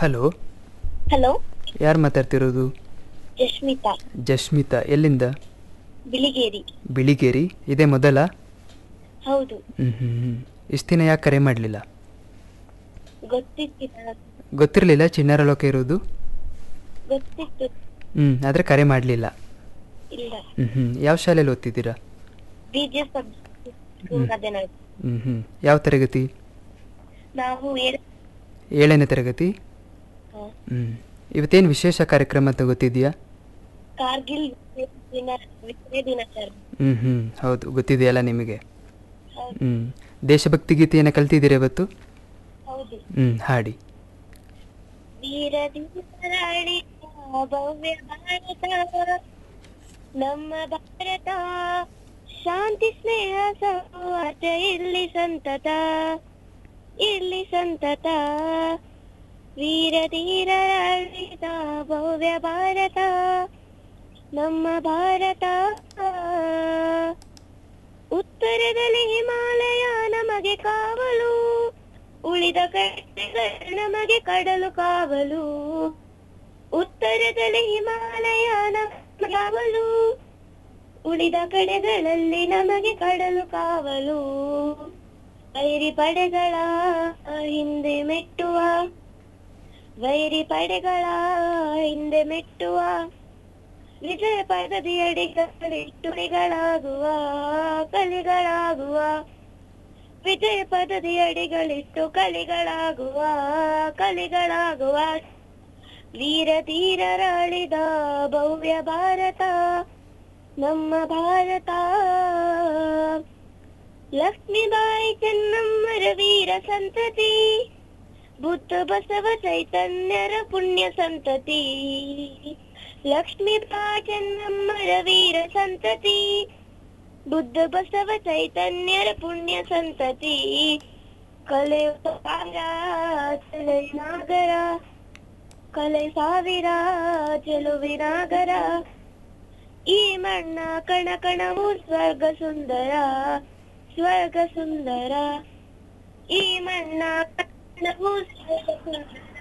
hello hello ಯಾರು ಮಾತಾಡ್ತಿರೋದು ಜಸ್ಮಿತಾ ಜಸ್ಮಿತಾ ಎಲ್ಲಿಂದ ಬಿಳಿಗೇರಿ ಬಿಳಿಗೇರಿ ಇದೇ ಮೊದಲ ಹೌದು ಹ್ಞೂ ಹ್ಞೂ ಹ್ಞೂ ಇಷ್ಟು ದಿನ ಯಾಕೆ ಕರೆ ಮಾಡಲಿಲ್ಲ ಗೊತ್ತಿತ್ತು ಗೊತ್ತಿರಲಿಲ್ಲ ಚಿಣ್ಣರ ಲೋಕ ಇರೋದು ಗೊತ್ತಿತ್ತು ಹ್ಞೂ ಆದರೆ ಕರೆ ಮಾಡಲಿಲ್ಲ ಇಲ್ಲ ಹ್ಞೂ ಹ್ಞೂ ಯಾವ ಶಾಲೆಯಲ್ಲಿ ಓದ್ತಿದ್ದೀರಾ ಬಿಜೆ ಗದೆನಾಡು ಹ್ಞೂ ಹ್ಞೂ ಯಾವ ತರಗತಿ ನಾವು ಏಳ್- ಏಳನೇ ತರಗತಿ ಆ, ಹ್ಞೂ ಇವತ್ತೇನು ವಿಶೇಷ ಕಾರ್ಯಕ್ರಮ ಅಂತ ಗೊತ್ತಿದೆಯಾ ಕಾರ್ಗಿಲ್ ವಿಜಯ ದಿನ ವಿಜಯ ದಿನಾಚರಣೆ ಹ್ಞೂ ಹ್ಞೂ ಹೌದು ಗೊತ್ತಿದೆಯಲ್ಲ ನಿಮಗೆ ಹೌದು ಹ್ಞೂ ದೇಶಭಕ್ತಿ ಗೀತೆಯನ್ನು ಕಲ್ತಿದ್ದೀರಾ ಇವತ್ತು ಹೌದು ಹ್ಞೂ ಹಾಡಿ ವೀರ ಧೀರಾಳಿ ಭವ್ಯ ಭಾರತ ನಮ್ಮ ಭಾರತ ಶಾಂತಿ ಸ್ನೇಹ ಸೌಹಾರ್ದ ಇಲ್ಲಿ ಸಂತತ ಇಲ್ಲಿ ಸಂತತ ವೀರ ಧೀರಾಳಿದ ಭವ್ಯ ಭಾರತ ನಮ್ಮ ಭಾರತ ಉತ್ತರದಲ್ಲಿ ಹಿಮಾಲಯ ನಮಗೆ ಕಾವಲು ಉಳಿದ ಕಡೆಗಳು ನಮಗೆ ಕಡಲು ಕಾವಲು ಉತ್ತರದಲ್ಲಿ ಹಿಮಾಲಯ ನಮಗೆ ಕಾವಲು ಉಳಿದ ಕಡೆಗಳಲ್ಲಿ ನಮಗೆ ಕಡಲು ಕಾವಲು ವೈರಿ ಪಡೆಗಳ ಹಿಂದೆ ಮೆಟ್ಟುವ ವೈರಿ ಪಡೆಗಳ ಹಿಂದೆ ಮೆಟ್ಟುವ ವಿಜಯ ಪದದಿಯಡಿಗಳಿಟ್ಟುಗಳಾಗುವ ಕಲಿಗಳಾಗುವ ವಿಜಯ ಪದದಿಯಡಿಗಳಿಟ್ಟು ಕಲಿಗಳಾಗುವ ಕಲಿಗಳಾಗುವ ವೀರ ಧೀರರಾಳಿದ ಭವ್ಯ ಭಾರತ ನಮ್ಮ ಭಾರತ ಲಕ್ಷ್ಮೀಬಾಯಿ ಚೆನ್ನಮ್ಮರ ವೀರ ಸಂತತಿ ಬುದ್ಧ ಬಸವ ಚೈತನ್ಯರ ಪುಣ್ಯ ಸಂತತಿ ಲಕ್ಷ್ಮೀಬಾಯಿ ಚೆನ್ನಮ್ಮರ ವೀರ ಸಂತತಿ ಬುದ್ಧ ಬಸವ ಚೈತನ್ಯರ ಪುಣ್ಯ ಸಂತತಿ ಕಲೆ ಸಾವಿರ ಚೆಲುವಿನಾಗರ ಕಲೆ ಸಾವಿರ ಚೆಲುವಿನಾಗರ ಈ ಮಣ್ಣ ಕಣ ಕಣವು ಸ್ವರ್ಗ ಸುಂದರ ಸ್ವರ್ಗ ಸುಂದರ ಈ ಮಣ್ಣ ಕಣವು ಸ್ವರ್ಗ ಸುಂದರ